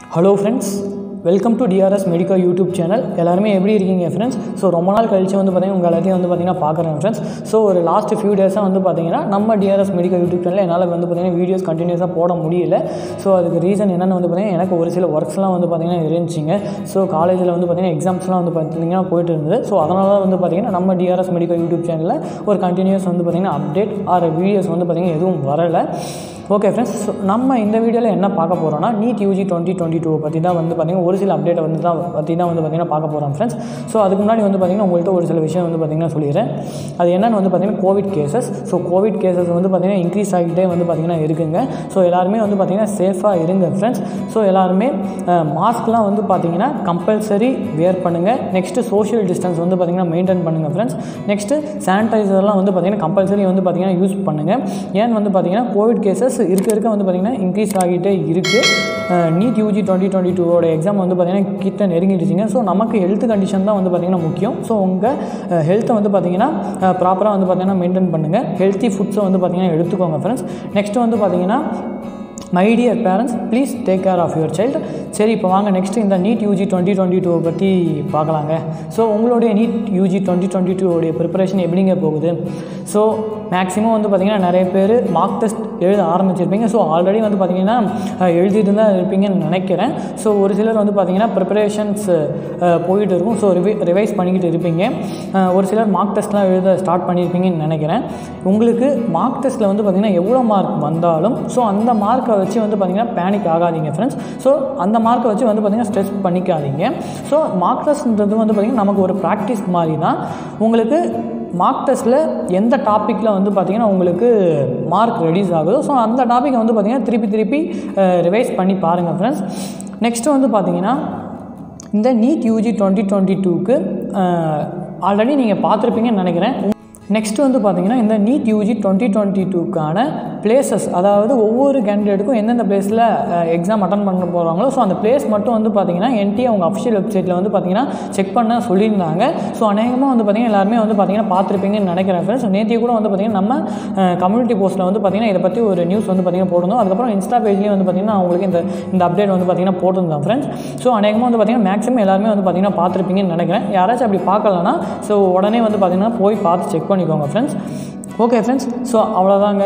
hello friends welcome to TRS medical YouTube channel எல்லாருமே எப்படி இருக்கீங்க ஃப்ரெண்ட்ஸ் ஸோ ரொம்ப நாள் கழிச்சு வந்து பார்த்தீங்கன்னா உங்கள் எல்லாத்தையும் வந்து பார்த்தீங்கன்னா பார்க்குறேன் ஃப்ரெண்ட்ஸ் ஸோ ஒரு லாஸ்ட் ஃபியூ டேஸாக வந்து பார்த்தீங்கன்னா நம்ம டிஆர்எஸ் மெடிக்கல் யூடியூப் சேனல் என்னால் வந்து பார்த்தீங்கன்னா வீடியோஸ் கண்டினியூஸாக போட முடியல ஸோ அதுக்கு ரீசன் என்னென்னு வந்து பார்த்தீங்கன்னா எனக்கு ஒரு சில ஒர்க்ஸ்லாம் வந்து பார்த்தீங்கன்னா இருந்துச்சுங்க ஸோ காலேஜில் வந்து பார்த்தீங்கன்னா எக்ஸாம்ஸ்லாம் வந்து பார்த்தீங்கன்னா போயிட்டு இருந்தது ஸோ அதனால தான் வந்து பார்த்தீங்கன்னா நம்ம டிஆர்எஸ் மெடிக்கல் யூடியூப் சேனலில் ஒரு கண்டினியூஸ் வந்து பார்த்தீங்கன்னா அப்டேட் ஆர் வீடியோஸ் வந்து பார்த்தீங்கன்னா எதுவும் வரலை ஓகே ஃப்ரெண்ட்ஸ் நம்ம இந்த வீடியோவில் என்ன பார்க்க போகிறோம்னா NEET UG twenty twenty two பற்றி தான் வந்து பார்த்திங்கன்னா ஒரு சில அப்டேட்டை வந்து தான் பற்றி தான் வந்து பார்த்திங்கன்னா பார்க்க போகிறோம் ஃப்ரெண்ட்ஸ் ஸோ அதுக்கு முன்னாடி வந்து பார்த்திங்கன்னா உங்கள்கிட்ட ஒரு சில விஷயம் வந்து பார்த்திங்கன்னா சொல்லிடுறேன் அது என்னென்னு வந்து பார்த்திங்கன்னா covid cases so covid cases வந்து பார்த்திங்கன்னா இன்க்ரீஸ் ஆகிட்டே வந்து பார்த்திங்கன்னா இருக்குங்க ஸோ எல்லாருமே வந்து பார்த்திங்கன்னா சேஃபாக இருங்க ஃப்ரெண்ட்ஸ் ஸோ எல்லாருமே மாஸ்க்லாம் வந்து பார்த்திங்கன்னா கம்பல்சரி வேர் பண்ணுங்கள் நெக்ஸ்ட்டு சோஷியல் டிஸ்டன்ஸ் வந்து பார்த்திங்கன்னா மெயின்டைன் பண்ணுங்கள் ஃப்ரெண்ட்ஸ் நெக்ஸ்ட்டு சானிடைசர்லாம் வந்து பார்த்திங்கன்னா கம்பல்சரி வந்து பார்த்திங்கன்னா யூஸ் பண்ணுங்கள் ஏன்னு வந்து பார்த்திங்கன்னா கோவிட் கேசஸ் இருக்க இருக்க வந்து பார்த்திங்கன்னா இன்க்ரீஸ் ஆகிட்டே இருக்குது நீட் யூஜி டுவெண்ட்டி டுவெண்ட்டி டூவோட எக்ஸாம் வந்து பார்த்திங்கன்னா கிட்ட நெருங்கிடுச்சிங்க ஸோ நமக்கு ஹெல்த் கண்டிஷன் தான் வந்து பார்த்திங்கன்னா முக்கியம் ஸோ உங்கள் ஹெல்த்தை வந்து பார்த்திங்கன்னா ப்ராப்பராக வந்து பார்த்திங்கன்னா மெயின்டைன் பண்ணுங்கள் ஹெல்த்தி ஃபுட்ஸை வந்து பார்த்திங்கன்னா எடுத்துக்கோங்க ஃப்ரெண்ட்ஸ் நெக்ஸ்ட்டு வந்து பார்த்திங்கன்னா my dear parents please take care of your child சரி இப்போ வாங்க நெக்ஸ்ட்டு இந்த நீட் யூஜி டுவெண்ட்டி டுவெண்ட்டி டூவை பற்றி பார்க்கலாங்க ஸோ உங்களுடைய நீட் யூஜி டுவெண்ட்டி டுவெண்ட்டி டூவோடைய ப்ரிப்பரேஷன் எப்படிங்க போகுது ஸோ மேக்ஸிமம் வந்து பார்த்திங்கன்னா நிறைய பேர் மார்க் டெஸ்ட் எழுத ஆரம்பிச்சிருப்பீங்க ஸோ ஆல்ரெடி வந்து பார்த்திங்கன்னா எழுதிட்டு தான் இருப்பீங்கன்னு நினைக்கிறேன் ஸோ ஒரு சிலர் வந்து பார்த்திங்கன்னா ப்ரிப்பரேஷன்ஸ் போயிட்டு இருக்கும் ஸோ ரிவை ரிவைஸ் பண்ணிக்கிட்டு இருப்பீங்க ஒரு சிலர் மார்க் டெஸ்ட்லாம் எழுத ஸ்டார்ட் பண்ணியிருப்பீங்கன்னு நினைக்கிறேன் உங்களுக்கு மார்க் டெஸ்ட்டில் வந்து பார்த்திங்கன்னா எவ்வளோ மார்க் வந்தாலும் ஸோ அந்த மார்க்கை வச்சு வந்து பார்த்திங்கன்னா பேனிக் ஆகாதீங்க ஃப்ரெண்ட்ஸ் ஸோ அந்த மார்க்கை வச்சு வந்து பார்த்திங்கன்னா ஸ்ட்ரெஸ் பண்ணிக்காதீங்க ஸோ மார்க் டெஸ்ட்ன்றது வந்து பார்த்திங்கன்னா நமக்கு ஒரு ப்ராக்டிஸ் மாதிரி தான் உங்களுக்கு மார்க் டெஸ்ட்டில் எந்த டாப்பிக்கில் வந்து பார்த்திங்கன்னா உங்களுக்கு மார்க் ரெடியூஸ் ஆகுதோ ஸோ அந்த டாப்பிக்கை வந்து பார்த்திங்கன்னா திருப்பி திருப்பி ரிவைஸ் பண்ணி பாருங்கள் ஃப்ரெண்ட்ஸ் நெக்ஸ்ட்டு வந்து பார்த்திங்கன்னா இந்த நீட் யூஜி டுவெண்ட்டி டுவெண்ட்டி டூக்கு ஆல்ரெடி நீங்கள் பார்த்துருப்பீங்கன்னு நினைக்கிறேன் நெக்ஸ்ட் வந்து பார்த்திங்கன்னா இந்த நீட் யூஜி டுவெண்ட்டி டுவெண்ட்டி டூக்கான பிளேசஸ் அதாவது ஒவ்வொரு கேண்டிடேட்டுக்கும் எந்தெந்த பிளேஸில் எக்ஸாம் அட்டன் பண்ண போகிறாங்களோ ஸோ அந்த பிளேஸ் மட்டும் வந்து பார்த்திங்கன்னா என்டி அவங்க அஃபிஷியல் வெப்சைட்டில் வந்து பார்த்திங்கன்னா செக் பண்ண சொல்லியிருந்தாங்க ஸோ அநேகமாக வந்து பார்த்திங்கன்னா எல்லாருமே வந்து பார்த்திங்கன்னா பார்த்துருப்பீங்கன்னு நினைக்கிறேன் ஃப்ரெண்ட்ஸ் நேற்று கூட வந்து பார்த்திங்கன்னா நம்ம கம்யூனிட்டி போஸ்ட்டில் வந்து பார்த்திங்கன்னா இதை பற்றி ஒரு நியூஸ் வந்து பார்த்திங்கன்னா போட்டிருந்தோம் அதுக்கப்புறம் இன்ஸ்டா பேஜ்லேயும் வந்து பார்த்திங்கன்னா அவங்களுக்கு இந்த இந்த அப்டேட் வந்து பார்த்திங்கன்னா போட்டிருந்தோம் ஃப்ரெண்ட்ஸ் ஸோ அநேகமாக வந்து பார்த்திங்கன்னா மேக்ஸிமம் எல்லாருமே வந்து பார்த்திங்கன்னா பார்த்துருப்பீங்கன்னு நினைக்கிறேன் யாராச்சும் அப்படி பார்க்கலன்னா ஸோ உடனே வந்து பார்த்திங்கன்னா போய் பார்த்து செக் பண்ணிக்கோங்க ஃப்ரெண்ட்ஸ் ஓகே ஃப்ரெண்ட்ஸ் ஸோ அவ்வளோதாங்க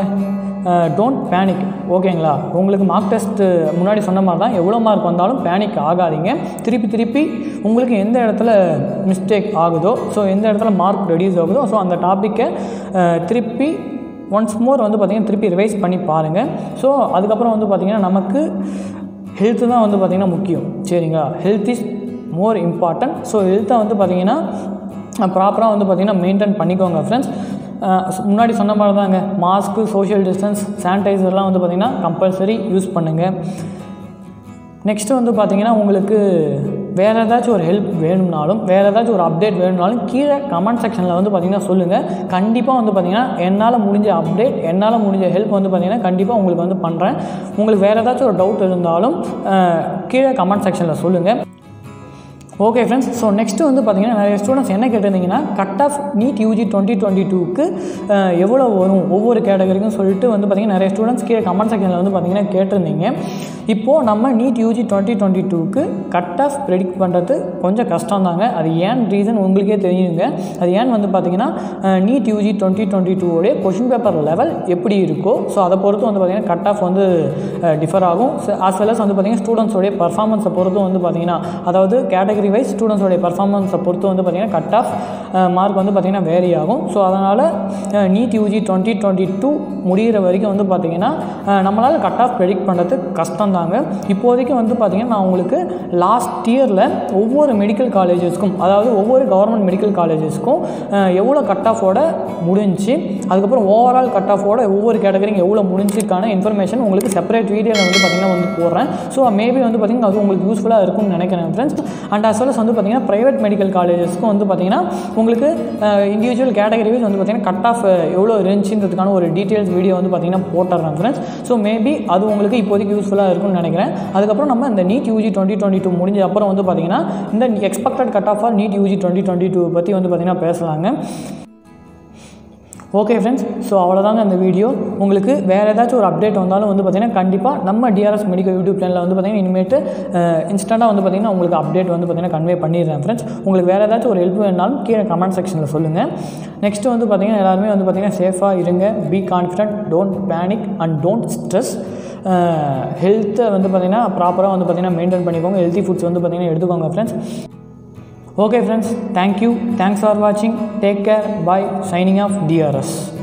டோன்ட் பேனிக் ஓகேங்களா உங்களுக்கு மார்க் டெஸ்ட்டு முன்னாடி சொன்ன மாதிரி தான் எவ்வளோ மார்க் வந்தாலும் பேனிக் ஆகாதீங்க திருப்பி திருப்பி உங்களுக்கு எந்த இடத்துல மிஸ்டேக் ஆகுதோ ஸோ எந்த இடத்துல மார்க் ரெடியூஸ் ஆகுதோ ஸோ அந்த டாப்பிக்கை திருப்பி ஒன்ஸ் மோர் வந்து பார்த்திங்கன்னா திருப்பி ரிவைஸ் பண்ணி பாருங்கள் ஸோ அதுக்கப்புறம் வந்து பார்த்திங்கன்னா நமக்கு ஹெல்த்து தான் வந்து பார்த்திங்கன்னா முக்கியம் சரிங்களா health is more important so ஹெல்த்தை வந்து பார்த்திங்கன்னா ப்ராப்பராக வந்து பார்த்திங்கன்னா மெயின்டைன் பண்ணிக்கோங்க ஃப்ரெண்ட்ஸ் முன்னாடி சொன்ன மாதிரி தாங்க மாஸ்க்கு சோஷியல் டிஸ்டன்ஸ் சானிடைசர்லாம் வந்து பார்த்திங்கன்னா கம்பல்சரி யூஸ் பண்ணுங்கள் நெக்ஸ்ட்டு வந்து பார்த்திங்கன்னா உங்களுக்கு வேறு ஏதாச்சும் ஒரு ஹெல்ப் வேணும்னாலும் வேறு ஏதாச்சும் ஒரு அப்டேட் வேணும்னாலும் கீழே கமெண்ட் செக்ஷனில் வந்து பார்த்திங்கன்னா சொல்லுங்கள் கண்டிப்பாக வந்து பார்த்திங்கன்னா என்னால் முடிஞ்ச அப்டேட் என்னால் முடிஞ்ச ஹெல்ப் வந்து பார்த்திங்கன்னா கண்டிப்பாக உங்களுக்கு வந்து பண்ணுறேன் உங்களுக்கு வேறு ஏதாச்சும் ஒரு டவுட் இருந்தாலும் கீழே கமெண்ட் செக்ஷனில் சொல்லுங்கள் ஓகே ஃப்ரெண்ட்ஸ் ஸோ நெக்ஸ்ட்டு வந்து பார்த்திங்கன்னா நிறைய ஸ்டூடெண்ட்ஸ் என்ன கேட்டிருந்தீங்கன்னா cut off NEET UG twenty twenty டூக்கு எவ்வளோ வரும் ஒவ்வொரு கேட்டகரிக்கும் சொல்லிட்டு வந்து பார்த்திங்கன்னா நிறைய ஸ்டூடெண்ட்ஸ் கீழே கமெண்ட் செக்ஷனில் வந்து பார்த்திங்கன்னா கேட்டிருந்தீங்க இப்போது நம்ம நீட் யூஜி டுவெண்ட்டி டுவெண்ட்டி டூக்கு கட் ஆஃப் ப்ரெடிக்ட் பண்ணுறது கொஞ்சம் கஷ்டம் தாங்க அது ஏன் ரீசன் உங்களுக்கே தெரியுங்க அது ஏன் வந்து பார்த்திங்கன்னா நீட் யூஜி டுவெண்ட்டி டுவெண்ட்டி டூவோடைய கொஷின் பேப்பர் லெவல் எப்படி இருக்கோ ஸோ அதை பொறுத்து வந்து பார்த்திங்கன்னா கட் ஆஃப் வந்து டிஃபர் ஆகும் ஆஸ் வெல் அஸ் வந்து பார்த்திங்கன்னா ஸ்டூடெண்ட்ஸோடைய பர்ஃபார்மன்ஸை பொறுத்து வந்து பார்த்திங்கன்னா அதாவது கேட்டகரி வைஸ் ஸ்டூடெண்ட்ஸோடைய பர்ஃபார்மன்ஸை பொறுத்து வந்து பார்த்திங்கன்னா கட் ஆஃப் மார்க் வந்து பார்த்திங்கன்னா வேரி ஆகும் ஸோ அதனால் NEET UG twenty twenty two முடிகிற வரைக்கும் வந்து பார்த்திங்கன்னா நம்மளால் கட் ஆஃப் ப்ரெடிக்ட் பண்ணுறது கஷ்டம் தாங்க இப்போதைக்கு வந்து பார்த்திங்கன்னா நான் உங்களுக்கு லாஸ்ட் இயரில் ஒவ்வொரு மெடிக்கல் காலேஜஸ்க்கும் அதாவது ஒவ்வொரு கவர்மெண்ட் மெடிக்கல் காலேஜஸ்க்கும் எவ்வளோ கட் ஆஃபோட முடிஞ்சு அதுக்கப்புறம் ஓவரால் கட் ஆஃபோட ஒவ்வொரு கேட்டகரிக்கும் எவ்வளோ முடிஞ்சுக்கான இன்ஃபர்மேஷன் உங்களுக்கு செப்பரேட் வீடியோவில் வந்து பார்த்திங்கன்னா வந்து போடுறேன் ஸோ மேபி வந்து பார்த்திங்கன்னா அது உங்களுக்கு யூஸ்ஃபுல்லாக இருக்கும்னு நினைக்கிறேன் ஃப்ரெண்ட்ஸ் அண்ட் அஸ் வெல் வந்து பார்த்திங்கன்னா ப்ரைவேட் மெடிக்கல் காலேஜஸ்க்கும் வந்து பார்த்திங்கன்னா உங்களுக்கு இண்டிவிஜுவல் கேட்டகரி வைஸ் வந்து பார்த்திங்கன்னா கட் ஆஃப் எவ்வளோ இருந்துச்சுன்றதுக்கான ஒரு டீட்டெயில்ஸ் வீடியோ வந்து பார்த்திங்கன்னா போட்டுறேன் ஃப்ரெண்ட்ஸ் ஸோ மேபி அது உங்களுக்கு இப்போதைக்கு யூஸ்ஃபுல்லாக இருக்கும்னு நினைக்கிறேன் அதுக்கப்புறம் நம்ம இந்த NEET UG twenty twenty two முடிஞ்ச அப்புறம் வந்து பார்த்திங்கன்னா இந்த expected cut off or NEET UG twenty twenty two பற்றி வந்து பார்த்திங்கன்னா பேசலாங்க ஓகே ஃப்ரெண்ட்ஸ் ஸோ அவ்வளோதாங்க அந்த வீடியோ உங்களுக்கு வேறு ஏதாச்சும் ஒரு அப்டேட் வந்தாலும் வந்து பார்த்திங்கன்னா கண்டிப்பாக நம்ம டிஆர்எஸ் மெடிக்கல் யூடியூப் சேனலில் வந்து பார்த்திங்கன்னா இனிமேட்டு இன்ஸ்டண்ட்டாக வந்து பார்த்திங்கன்னா உங்களுக்கு அப்டேட் வந்து பார்த்திங்கன்னா கன்வே பண்ணிடுறேன் ஃப்ரெண்ட்ஸ் உங்களுக்கு வேறு ஏதாச்சும் ஒரு ஹெல்ப் வேணாலும் கீழே கமெண்ட் செக்ஷனில் சொல்லுங்கள் நெக்ஸ்ட்டு வந்து பார்த்திங்கன்னா எல்லாருமே வந்து பார்த்திங்கன்னா சேஃபாக இருங்க be confident don't panic and don't stress ஹெல்த்தை வந்து பார்த்திங்கன்னா ப்ராப்பராக வந்து பார்த்திங்கன்னா மெயின்டைன் பண்ணிக்கோங்க ஹெல்த்தி ஃபுட்ஸ் வந்து பார்த்திங்கன்னா எடுத்துக்கோங்க friends okay friends thank you thanks for வாட்சிங் take care bye signing off TRS